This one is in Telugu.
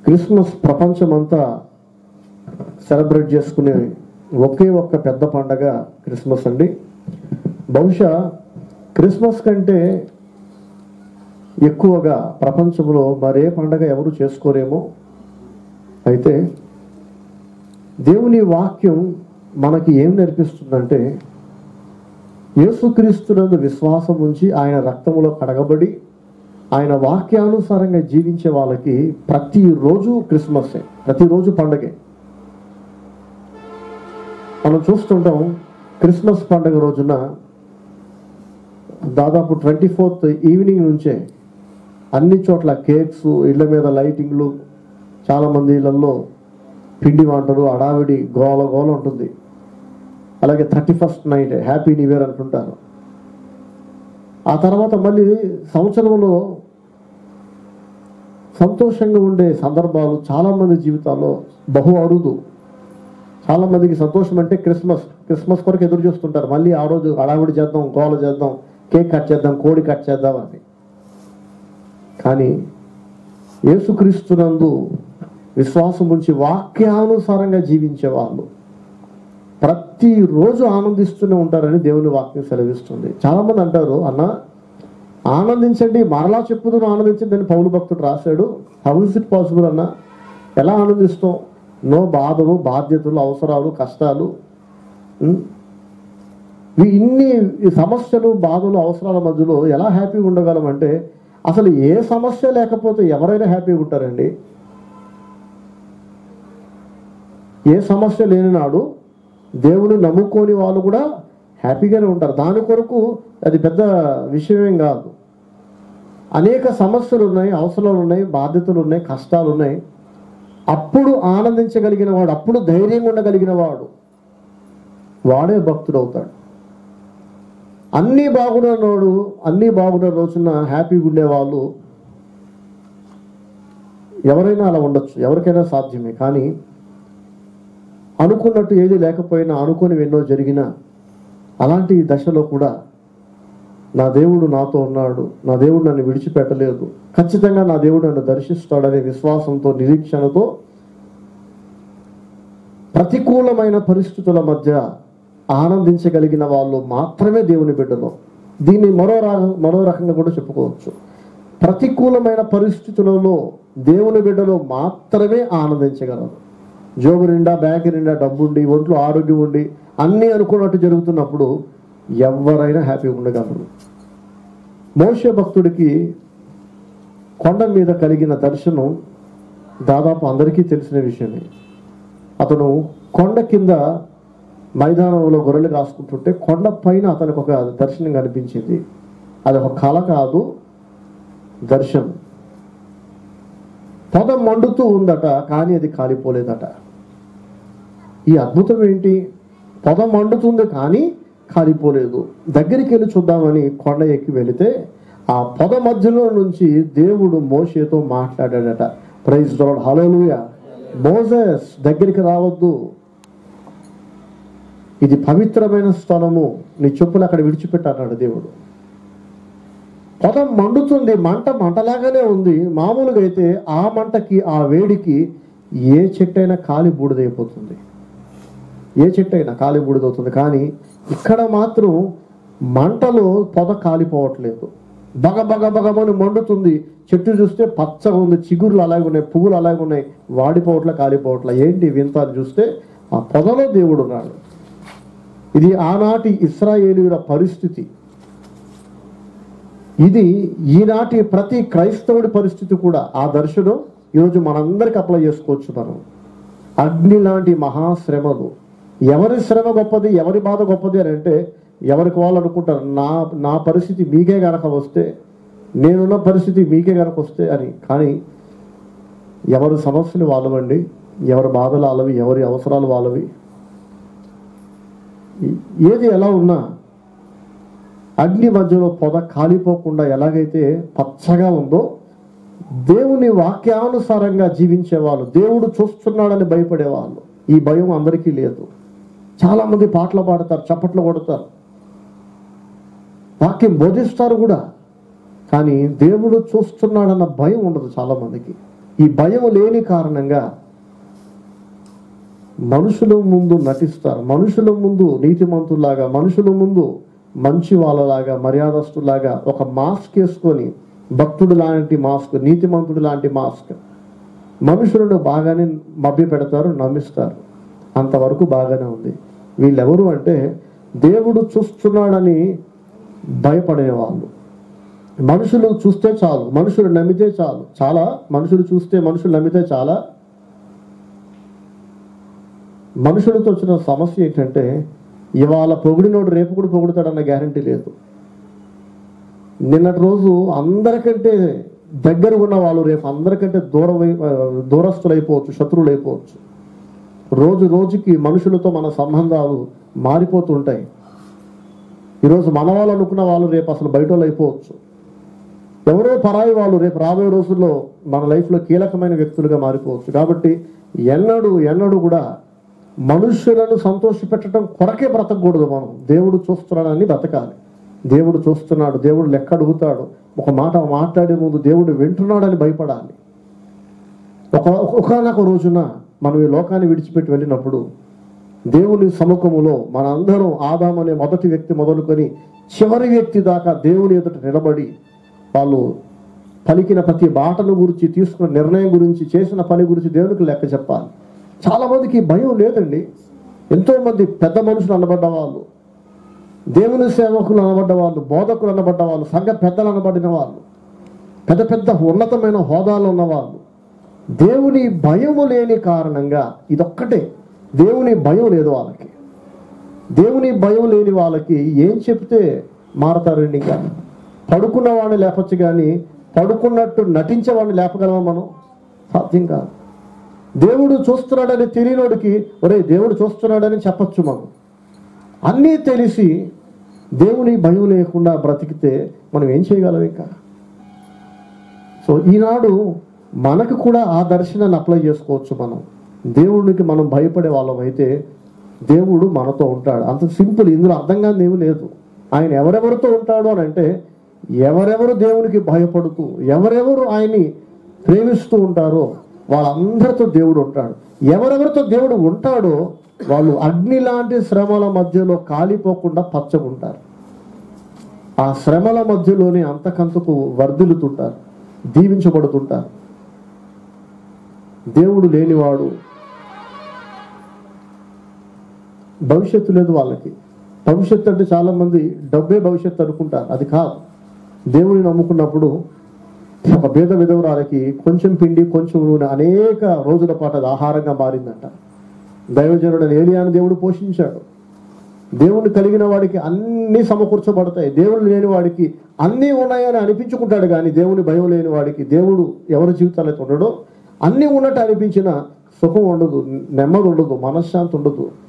క్రిస్మస్ ప్రపంచమంతా సెలబ్రేట్ చేసుకునే ఒకే ఒక్క పెద్ద పండగ క్రిస్మస్ అండి బహుశా క్రిస్మస్ కంటే ఎక్కువగా ప్రపంచంలో మరే పండగ ఎవరు చేసుకోరేమో అయితే దేవుని వాక్యం మనకి ఏం నేర్పిస్తుందంటే యేసుక్రీస్తునందు విశ్వాసం ఉంచి ఆయన రక్తములో కడగబడి ఆయన వాక్యానుసారంగా జీవించే వాళ్ళకి ప్రతిరోజు క్రిస్మస్సే ప్రతిరోజు పండగే మనం చూస్తుంటాం క్రిస్మస్ పండగ రోజున దాదాపు ట్వంటీ ఫోర్త్ ఈవినింగ్ నుంచే అన్ని చోట్ల కేక్స్ ఇళ్ళ మీద లైటింగ్లు చాలా మంది ఇళ్లలో పిండి వంటలు అడావిడి గోల గోల ఉంటుంది అలాగే thirty first night happy new year అంటుంటారు ఆ తర్వాత మళ్ళీ సంవత్సరంలో సంతోషంగా ఉండే సందర్భాలు చాలా మంది జీవితాల్లో బహు అరుదు చాలా మందికి సంతోషం అంటే క్రిస్మస్ క్రిస్మస్ కొరకు ఎదురు చూస్తుంటారు మళ్ళీ ఆ రోజు హడావిడి చేద్దాం గోల చేద్దాం కేక్ కట్ చేద్దాం కోడి కట్ చేద్దాం అని కానీ యేసుక్రీస్తునందు విశ్వాసం ఉంచి వాక్యానుసారంగా జీవించే వాళ్ళు ప్రతిరోజు ఆనందిస్తూనే ఉంటారని దేవుని వాక్యం సెలవిస్తుంది చాలా మంది అంటారు అన్న ఆనందించండి మరలా చెప్పుదును ఆనందించండి అని పౌలు భక్తుడు రాశాడు హౌ ఇస్ ఇట్ పాసిబుల్ అన్న ఎలా ఆనందిస్తాం నో బాధలు బాధ్యతలు అవసరాలు కష్టాలు ఉం? ఈ ఇన్ని ఈ సమస్యలు బాధలు అవసరాల మధ్యలో ఎలా హ్యాపీగా ఉండగలం అంటే అసలు ఏ సమస్య లేకపోతే ఎవరైనా హ్యాపీగా ఉంటారండి ఏ సమస్య లేని నాడు దేవుని నమ్ముకోని వాళ్ళు కూడా హ్యాపీగానే ఉంటారు దాని కొరకు అది పెద్ద విషయమేం కాదు అనేక సమస్యలు ఉన్నాయి అవసరాలు ఉన్నాయి బాధ్యతలు ఉన్నాయి కష్టాలు ఉన్నాయి అప్పుడు ఆనందించగలిగిన వాడు అప్పుడు ధైర్యంగా ఉండగలిగిన వాడు వాడే భక్తుడు అవుతాడు అన్నీ బాగున్నవాడు అన్నీ బాగున్న రోజున హ్యాపీగా ఉండేవాళ్ళు ఎవరైనా అలా ఉండొచ్చు ఎవరికైనా సాధ్యమే కానీ అనుకున్నట్టు ఏది లేకపోయినా అనుకుని ఎన్నో జరిగినా అలాంటి దశలో కూడా నా దేవుడు నాతో ఉన్నాడు నా దేవుడు నన్ను విడిచిపెట్టలేదు ఖచ్చితంగా నా దేవుడు నన్ను దర్శిస్తాడనే విశ్వాసంతో నిరీక్షణతో ప్రతికూలమైన పరిస్థితుల మధ్య ఆనందించగలిగిన వాళ్ళు మాత్రమే దేవుని బిడ్డలు దీన్ని మరో రా- మరో రకంగా కూడా చెప్పుకోవచ్చు ప్రతికూలమైన పరిస్థితులలో దేవుని బిడ్డలు మాత్రమే ఆనందించగలరు జోబు నిండా బ్యాంక్ నిండా డబ్బుండి ఒంట్లో ఆరోగ్యం ఉండి అన్నీ అనుకున్నట్టు జరుగుతున్నప్పుడు ఎవరైనా హ్యాపీగా ఉండగలరు మోషే భక్తుడికి కొండ మీద కలిగిన దర్శనం దాదాపు అందరికీ తెలిసిన విషయమే అతను కొండ కింద మైదానంలో గొర్రెలు కాసుకుంటుంటే కొండ పైన అతనికి ఒక దర్శనం కనిపించింది అది ఒక కళ కాదు దర్శనం పొద మండుతూ ఉందట కానీ అది కాలిపోలేదట ఈ అద్భుతం ఏంటి పొద మండుతుంది కానీ కాలిపోలేదు దగ్గరికి వెళ్ళి చూద్దామని కొండ ఎక్కి వెళితే ఆ పొద మధ్యలో నుంచి దేవుడు మోషేతో మాట్లాడాడట ప్రైజ్ లార్డ్ హల్లెలూయా మోజెస్ దగ్గరికి రావద్దు ఇది పవిత్రమైన స్థలము నీ చెప్పులు అక్కడ విడిచిపెట్టాడు దేవుడు పొద మండుతుంది మంట మంటలాగానే ఉంది మామూలుగా అయితే ఆ మంటకి ఆ వేడికి ఏ చెట్టైనా కాలి బూడిదైపోతుంది ఏ చెట్టు అయినా కాలి బూడిదవుతుంది కానీ ఇక్కడ మాత్రం మంటలో పొద కాలిపోవట్లేదు బగ బగ బగమని మండుతుంది చెట్టు చూస్తే పచ్చగా ఉంది చిగుర్లు అలాగే ఉన్నాయి పువ్వులు అలాగే ఉన్నాయి వాడిపోవట్లే కాలిపోవట్లే ఏంటి వింత అని చూస్తే ఆ పొదలో దేవుడు ఉన్నాడు ఇది ఆనాటి ఇస్రాయేలీల పరిస్థితి ఇది ఈనాటి ప్రతి క్రైస్తవుడి పరిస్థితి కూడా ఆ దర్శనం ఈరోజు మనందరికి అప్లై చేసుకోవచ్చు మనం అగ్ని లాంటి మహాశ్రమలు ఎవరి శ్రమ గొప్పది ఎవరి బాధ గొప్పది అని అంటే ఎవరికి వాళ్ళు అనుకుంటారు నా నా పరిస్థితి మీకే గనక వస్తే నేనున్న పరిస్థితి మీకే గనక వస్తే అని కానీ ఎవరి సమస్యలు వాళ్ళవండి ఎవరి బాధలు వాళ్ళవి ఎవరి అవసరాలు వాళ్ళవి ఈ- ఏది ఎలా ఉన్నా అగ్ని మధ్యలో పొద కాలిపోకుండా ఎలాగైతే పచ్చగా ఉందో దేవుని వాక్యానుసారంగా జీవించేవాళ్ళు దేవుడు చూస్తున్నాడని భయపడేవాళ్ళు ఈ భయం అందరికీ లేదు చాలా మంది పాటలు పాడతారు చప్పట్లు కొడతారు వాక్యం బోధిస్తారు కూడా కానీ దేవుడు చూస్తున్నాడన్న భయం ఉండదు చాలా మందికి ఈ భయం లేని కారణంగా మనుషుల ముందు నటిస్తారు మనుషుల ముందు నీతిమంతులాగా మనుషుల ముందు మంచి వాళ్ళలాగా మర్యాదస్తులాగా ఒక మాస్క్ వేసుకొని భక్తుడు లాంటి మాస్క్ నీతిమంతుడు లాంటి మాస్క్ మనుషులను బాగానే మభ్య పెడతారు నమ్మిస్తారు అంతవరకు బాగానే ఉంది వీళ్ళెవరు అంటే దేవుడు చూస్తున్నాడని భయపడే వాళ్ళు మనుషులు చూస్తే చాలు మనుషులు నమ్మితే చాలు చాలా మనుషులు చూస్తే మనుషులు నమ్మితే చాలా మనుషులతో వచ్చిన సమస్య ఏంటంటే ఇవాళ పొగిడినోడు రేపు కూడా పొగుడుతాడన్న గ్యారంటీ లేదు నిన్నటి రోజు అందరికంటే దగ్గర ఉన్న వాళ్ళు రేపు అందరికంటే దూర దూరస్తులు అయిపోవచ్చు శత్రువులు అయిపోవచ్చు రోజు రోజుకి మనుషులతో మన సంబంధాలు మారిపోతుంటాయి ఈరోజు మన వాళ్ళు అనుకున్న వాళ్ళు రేపు అసలు బయట వాళ్ళు అయిపోవచ్చు ఎవరో పరాయి వాళ్ళు రేపు రాబోయే రోజుల్లో మన లైఫ్లో కీలకమైన వ్యక్తులుగా మారిపోవచ్చు కాబట్టి ఎన్నడూ ఎన్నడూ కూడా మనుషులను సంతోషపెట్టడం కొరకే బ్రతకూడదు మనం దేవుడు చూస్తున్నాడని బ్రతకాలి దేవుడు చూస్తున్నాడు దేవుడు లెక్క అడుగుతాడు ఒక మాట మాట్లాడే ముందు దేవుడు వింటున్నాడని భయపడాలి ఒక ఒకనొక రోజున మనం ఈ లోకాన్ని విడిచిపెట్టి వెళ్ళినప్పుడు దేవుని సముఖములో మనందరం ఆదాం అనే మొదటి వ్యక్తి మొదలుకొని చివరి వ్యక్తి దాకా దేవుని ఎదుట నిలబడి వాళ్ళు పలికిన ప్రతి బాటను గురించి తీసుకున్న నిర్ణయం గురించి చేసిన పని గురించి దేవునికి లెక్క చెప్పాలి చాలా మందికి భయం లేదండి ఎంతో మంది పెద్ద మనుషులు అనబడ్డ వాళ్ళు దేవుని సేవకులు అనబడ్డ వాళ్ళు బోధకులు అనబడ్డ వాళ్ళు సంఘ పెద్దలు అనబడిన వాళ్ళు పెద్ద పెద్ద ఉన్నతమైన హోదాలో ఉన్న వాళ్ళు దేవుని భయము లేని కారణంగా ఇదొక్కటే దేవుని భయం లేదు వాళ్ళకి దేవుని భయం లేని వాళ్ళకి ఏం చెప్తే మారతారండి ఇంకా పడుకున్న వాడిని లేపచ్చు కానీ పడుకున్నట్టు నటించే వాడిని లేపగలమా మనం సాధ్యం కాదు దేవుడు చూస్తున్నాడని తెలియనోడికి ఒరే దేవుడు చూస్తున్నాడని చెప్పచ్చు మనం అన్నీ తెలిసి దేవుని భయం లేకుండా బ్రతికితే మనం ఏం చేయగలం ఇంకా సో ఈనాడు మనకు కూడా ఆ దర్శనాన్ని అప్లై చేసుకోవచ్చు మనం దేవుడికి మనం భయపడే వాళ్ళం అయితే దేవుడు మనతో ఉంటాడు అంత సింపుల్ ఇందులో అర్థం కాని ఏమీ లేదు ఆయన ఎవరెవరితో ఉంటాడు అని అంటే ఎవరెవరు దేవునికి భయపడుతూ ఎవరెవరు ఆయన్ని ప్రేమిస్తూ ఉంటారో వాళ్ళందరితో దేవుడు ఉంటాడు ఎవరెవరితో దేవుడు ఉంటాడో వాళ్ళు అగ్ని లాంటి శ్రమల మధ్యలో కాలిపోకుండా పచ్చగుంటారు ఆ శ్రమల మధ్యలోనే అంతకంతకు వర్ధిల్లుతుంటారు దీవించబడుతుంటారు దేవుడు లేనివాడు భవిష్యత్తు లేదు వాళ్ళకి భవిష్యత్తు అంటే చాలా మంది డబ్బే భవిష్యత్తు అనుకుంటారు అది కాదు దేవుని నమ్ముకున్నప్పుడు ఒక భేద విధవరాలకి కొంచెం పిండి కొంచెం నూనె అనేక రోజుల పాటు అది ఆహారంగా మారిందంట దైవజనుడు ఏలియాను దేవుడు పోషించాడు దేవుడు కలిగిన వాడికి అన్ని సమకూర్చబడతాయి దేవుడు లేని వాడికి అన్నీ ఉన్నాయని అనిపించుకుంటాడు కానీ దేవుని భయం లేని వాడికి దేవుడు ఎవరి జీవితాలైతే ఉండడో అన్నీ ఉన్నట్టు అనిపించిన సుఖం ఉండదు నెమ్మది ఉండదు మనశ్శాంతి ఉండదు